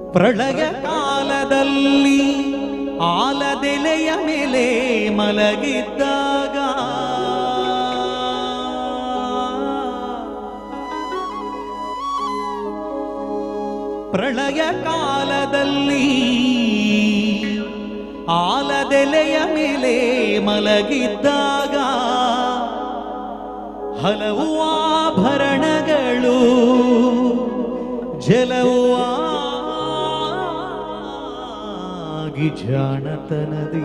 ಪ್ರಳಯ ಕಾಲದಲ್ಲಿ ಆಲದೆಲೆಯ ಮೇಲೆ ಮಲಗಿದ್ದಾಗ ಪ್ರಳಯ ಕಾಲದಲ್ಲಿ ಆಲದೆಲೆಯ ಮೇಲೆ ಮಲಗಿದ್ದಾಗ ಹಲವು ಆಭರಣಗಳು ಜಲವು ಆಗಿ ಜಾಣತನದಿ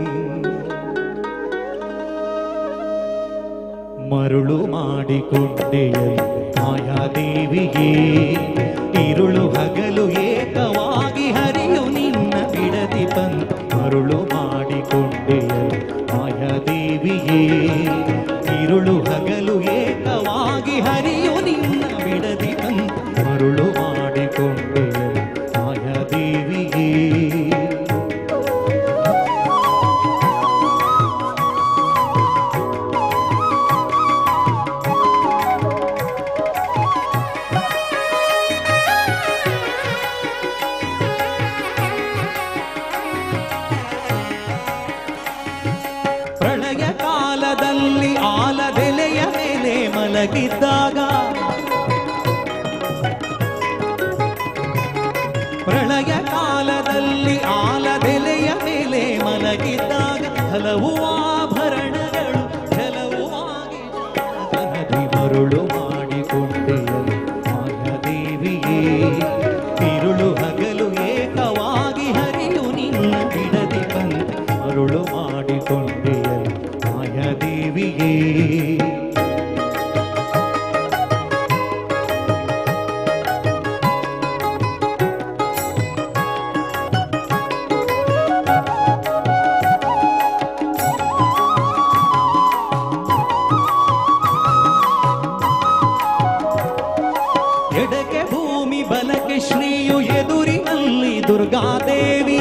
ಮರುಳು ಮಾಡಿಕೊಂಡೆಯಲ್ಲ ಮಾಯಾದೇವಿಗೆ ಇರುಳು ಹಗಲು ಏಕವಾಗಿ ಹರಿಯು ನಿನ್ನ ಬಿಡದಿ ಬಂದು ಮರುಳು ಮಾಡಿಕೊಂಡೆಯಲ್ಲ ಮಾಯಾದೇವಿಗೆ ಇರುಳು ಹಗಲು ಏಕವಾಗಿ ಹರಿಯು ನಿನ್ನ ಬಿಡದಿ ಬಂದು ಮರುಳು ಮಾಡಿಕೊಂಡೆಯಲ್ಲ ಮಾಯಾದೇವಿಗೆ ಪ್ರಳಯ ಕಾಲದಲ್ಲಿ ಆಲದೆಲೆಯ ಮೇಲೆ ಮಲಗಿದ್ದಾಗ ಪ್ರಳಯ ಕಾಲದಲ್ಲಿ ಆಲದೆಲೆಯ ಮೇಲೆ ಮಲಗಿದ್ದಾಗ ಹಲವು ಆಭರಣಗಳು ಹಲವು ಆಗಿ ಜಾಣತನದಿ ಮರುಳು ಮಾಡಿಕೊಂಡೆಯಲು ಮಾಯದೇವಿಯೇ ತಿರುಳು ಹಗಲು ಏಕವಾಗಿ ಹರಿಯು ನಿನ್ನ ಬಿಡದಿ ಬಂದು ಮರುಳು ಮಾಡಿಕೊಂಡೆಯಲು ಮಾಯದೇವಿಯೇ ಎಡಕ್ಕೆ ಭೂಮಿ ಬಲಕ್ಕೆ ಶ್ರೀಯು ಎದುರಿನಲ್ಲಿ ದುರ್ಗಾದೇವಿ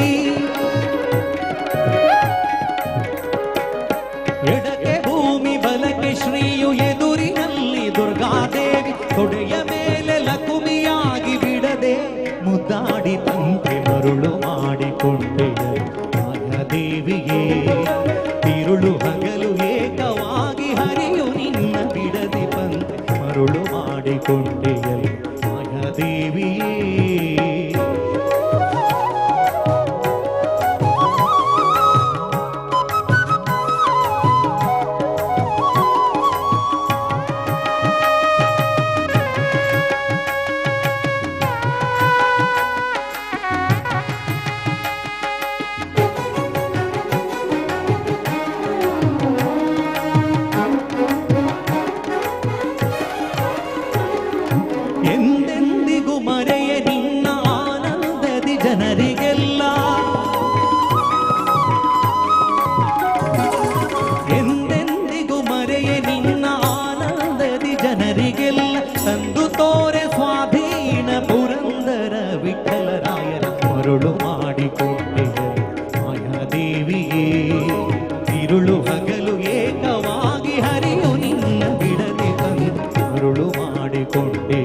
ಎಡಕ್ಕೆ ಭೂಮಿ ಬಲಕ್ಕೆ ಶ್ರೀಯು ಎದುರಿನಲ್ಲಿ ದುರ್ಗಾದೇವಿ ತೊಡೆಯ ಮೇಲೆ ಲಕುಮಿಯಾಗಿ ಬಿಡದೆ ಮುದ್ದಾಡಿ ತಂತೆ ಮರುಳು ಮಾಡಿಕೊಂಡೆಯರು ಮಾಯಾದೇವಿಗೆ ತಿರುಳು ಹಗಲು ಏಕವಾಗಿ ಹರಿಯು ನಿನ್ನ ಬಿಡದಿ ಬಂತೆ ಮರುಳು ಮಾಡಿಕೊಂಡೆಯರು ಮಾಯಾದೇವಿಯೇ ಎಂದೆಂದಿಗೂ ಮರೆಯ ನಿನ್ನ ಆನಂದದಿ ಜನರಿಗೆಲ್ಲ ಎಂದೆಂದಿಗೂ ಮರೆಯ ನಿನ್ನ ಆನಂದದಿ ಜನರಿಗೆಲ್ಲ ತಂದು ತೋರೆ ಸ್ವಾಧೀನ ಪುರಂದರ ವಿಠಲರಾಯರ ಮರುಳು ಮಾಡಿಕೊಂಡೆಯರು ಮಾಯಾದೇವಿಯೇ ತಿರುಳು ಹಗಲು ಏಕವಾಗಿ ಹರಿಯು ನಿನ್ನ ಬಿಡದೆ ತಂದು ಮರುಳು ಮಾಡಿಕೊಂಡೆ